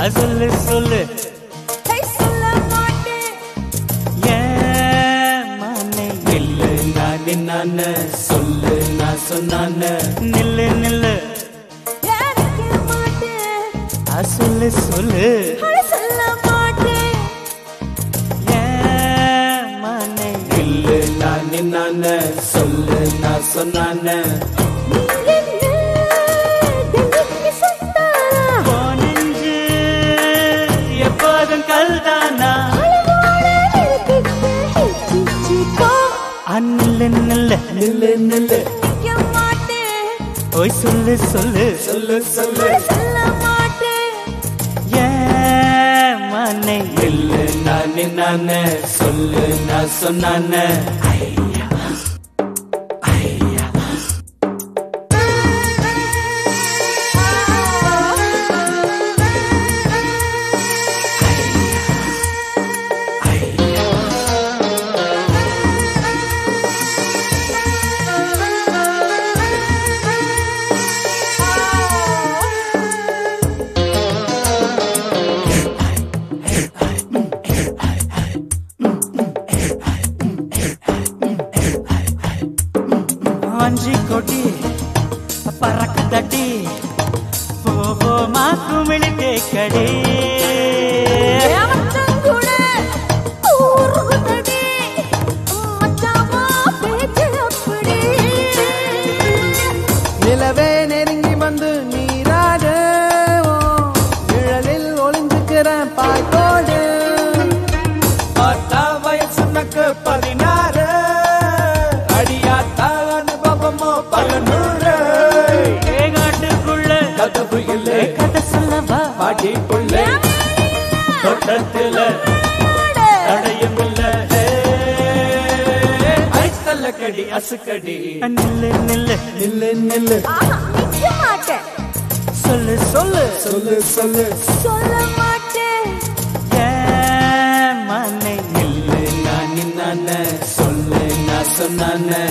அது சொல்லு சொல்லு ஹை சொல்ல மாட்டேன் ஏன் மானே நில்லு நான் நின்னான்னு சொல்லு நான் சொன்னான்னு நில்லு நில்லு எனக்கு மாட்டேன் அது சொல்லு சொல்லு அட சொல்ல மாட்டேன் ஏன் மானே நில்லு நான் நின்னான்னு சொல்லு நான் சொன்னான்னு நீ என்ன டெல்லிக்கு சுத்தானா போனெஞ்சு எப்போதும் கல்தானா அழகோட நிறுத்திட்டு ஹிச்சிச்சி போ நில்லு நில்லு நில்லு நில்லு நிக்க மாட்டேன் ஓய் சொல்லு சொல்லு சொல்லு சொல்லு அட சொல்ல மாட்டேன் ஏன் மனை இல்லை நான் நானே சொல்லு நான் சொன்னானே ஐயா ஐயா அஞ்சி கொடி பறக்க தட்டி போகோ மாக்கும் விழித்தே கடே மச்சான் கூட ஊருகுதடி மச்சாமா பேச்சு அப்படி நிலவே நெருங்கி வந்து நீராட நிழலில் ஒளிஞ்சுக்கிற பாய்கோடு பார்த்தா வயசு நக்கு பதினாறு அடியாத்தா அனுபவமோ பல நூறு ஏகாட்டுக்குள்ள கதவு இல்லை கதை சொல்லவா பாட்டிக்குள்ள தோட்டத்துல தடையும் இல்ல ஐத்தல்ல கடி அசுக்கடி நில்லு நில்லு நில்லு நில்லு ஆஹா நிக்க மாட்டேன் சொல்லு சொல்லு சொல்லு சொல்லு சொல்ல மாட்டேன் ஏன் மனை நில்லு நான் நின்னான சொல்லு நான் சொன்னானே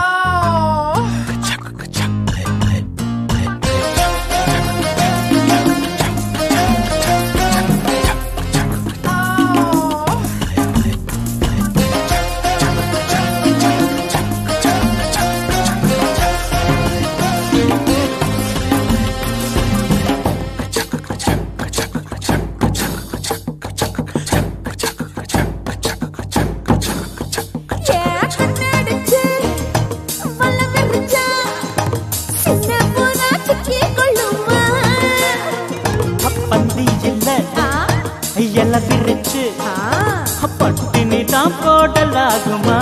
ஏன் கண்ணடிச்சு வல்ல வெறிச்சா சின்ன போனா சிக்கி கொள்ளுமா பந்தி இல்ல ஆ எல்லாம் பிரிச்சு ஆ பட்டினி தான் போடலாகுமா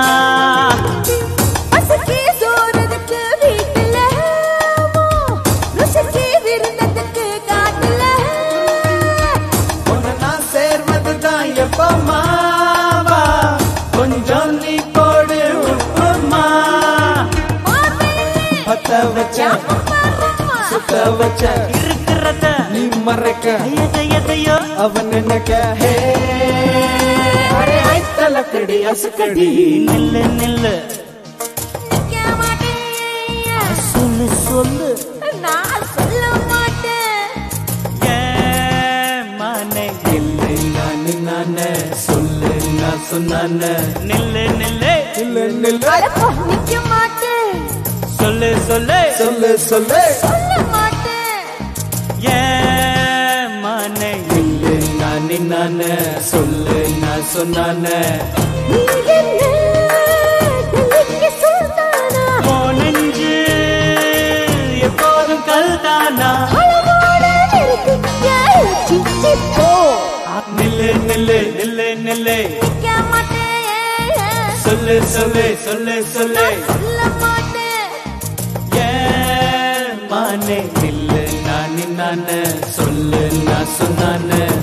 பசிக்கு சோறதுக்கு வீட்டுல ருசிக்கு விருந்ததுக்கு காட்டுல உன்னை நான் சேர்வதுதான் எப்பமாவா கொஞ்சம் நீ போடு உப்புமா பத்த வச்ச சுத்த வச்ச இருக்கிறத நீ மறைக்க எதை எதையோ அவன் நினைக்க ஹே அடே ஐத்தல கடி அசுக்கடி நில்லு நில்லு நிக்க மாட்டேன் சொல்லு சொல்லு நான் சொல்ல மாட்டேன் ஏன் மானே நில்லு நான் நானே சொல்லு நான் சொன்னானே நில்லு நில்லு நில்லு நில்லு அடப்போ நிக்க மாட்டேன் சொல்லு சொல்லு சொல்லு சொல்லு சொல்ல மாட்டேன் ஏன் மானே நில்லு நான் நானே சொல்லு நான் சொன்னானே நீ என்ன டெல்லிக்கு சுல்தானா போனெஞ்சு எப்போதும் கல்தானா அழகோட நிறுத்திக்க சிச்சி போ நில்லு நில்லு நில்லு நில்லு நிக்க மாட்டேன் சொல்லு சொல்லு சொல்லு சொல்லு சொல்ல மாட்டேன் ஏன் மானே நில்லு நான் நானே சொல்லு நான் சொன்னானே